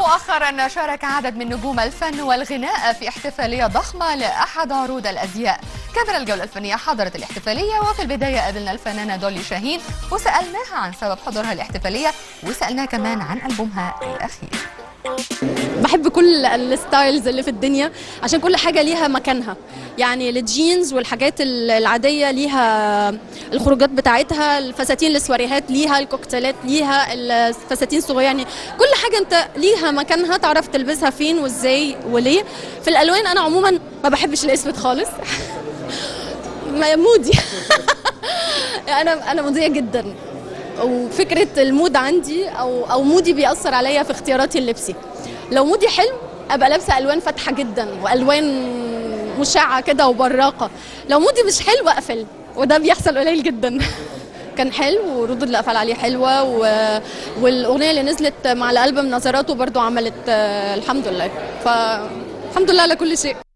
مؤخرا شارك عدد من نجوم الفن والغناء في احتفالية ضخمة لأحد عروض الأزياء كاميرا الجولة الفنية حضرت الاحتفالية وفي البداية قابلنا الفنانة دولي شاهين وسألناها عن سبب حضورها الاحتفالية وسألناها كمان عن ألبومها الأخير بحب كل الستايلز اللي في الدنيا عشان كل حاجه ليها مكانها يعني الجينز والحاجات العاديه ليها الخروجات بتاعتها الفساتين السواريهات ليها الكوكتيلات ليها الفساتين الصغيره يعني كل حاجه انت ليها مكانها تعرف تلبسها فين وازاي وليه في الالوان انا عموما ما بحبش الاسود خالص ما مودي انا انا موديه جدا وفكره المود عندي او او مودي بيأثر عليا في اختياراتي اللبسي لو مودي حلو ابقى لابسه الوان فاتحه جدا والوان مشعه كده وبراقه لو مودي مش حلو اقفل وده بيحصل قليل جدا كان حلو وردود الافعال عليه حلوه و... والاغنيه اللي نزلت مع الالبوم نظراته برضو عملت آه، الحمد لله فالحمد لله على كل شيء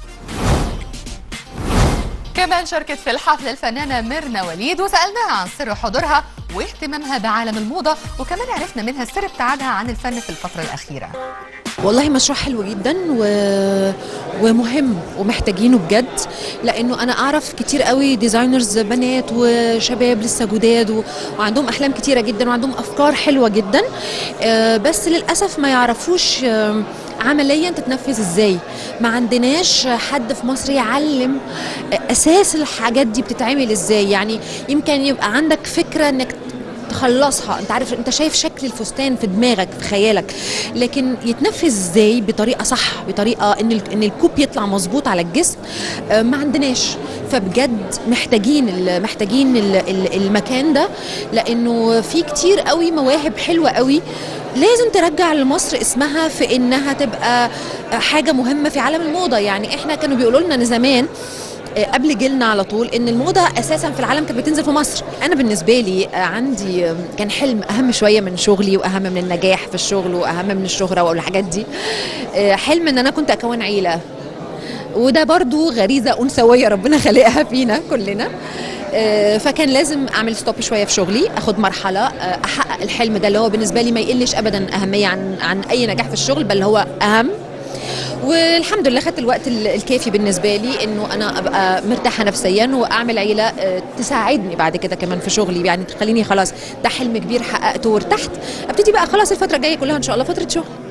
كمان شاركت في الحفل الفنانة ميرنا وليد وسألناها عن سر حضورها واهتمامها بعالم الموضة وكمان عرفنا منها سر ابتعادها عن الفن في الفترة الأخيرة والله مشروع حلو جدا و... ومهم ومحتاجينه بجد لانه انا اعرف كتير قوي ديزاينرز بنات وشباب لسه جداد و... وعندهم احلام كتيره جدا وعندهم افكار حلوه جدا آه، بس للاسف ما يعرفوش آه، عمليا تتنفذ ازاي ما عندناش حد في مصر يعلم اساس الحاجات دي بتتعمل ازاي يعني يمكن يبقى عندك فكره انك تخلصها انت عارف انت شايف شكل الفستان في دماغك في خيالك لكن يتنفذ ازاي بطريقه صح بطريقه ان ال- ان الكوب يطلع مظبوط على الجسم آه، ما عندناش فبجد محتاجين ال- محتاجين ال- ال- المكان ده لانه في كتير قوي مواهب حلوه قوي لازم ترجع لمصر اسمها في انها تبقى حاجه مهمه في عالم الموضه يعني احنا كانوا بيقولوا لنا ان زمان آه، قبل جيلنا على طول ان الموضه اساسا في العالم كانت بتنزل في مصر انا بالنسبه لي آه، عندي آه، كان حلم اهم شويه من شغلي واهم من النجاح في الشغل واهم من الشهره والحاجات دي آه، حلم ان انا كنت اكون عيله وده برضو غريزه انثويه ربنا خلقها فينا كلنا آه، فكان لازم اعمل ستوب شويه في شغلي اخد مرحله آه، احقق الحلم ده اللي هو بالنسبه لي ما يقلش ابدا اهميه عن عن اي نجاح في الشغل بل هو اهم والحمد لله خدت الوقت ال- الكافي بالنسبه لي انه انا ابقى مرتاحه نفسيا واعمل عيله آه، تساعدني بعد كده كمان في شغلي يعني تخليني خلاص ده حلم كبير حققته وارتحت ابتدي بقى خلاص الفتره الجايه كلها ان شاء الله فتره شغل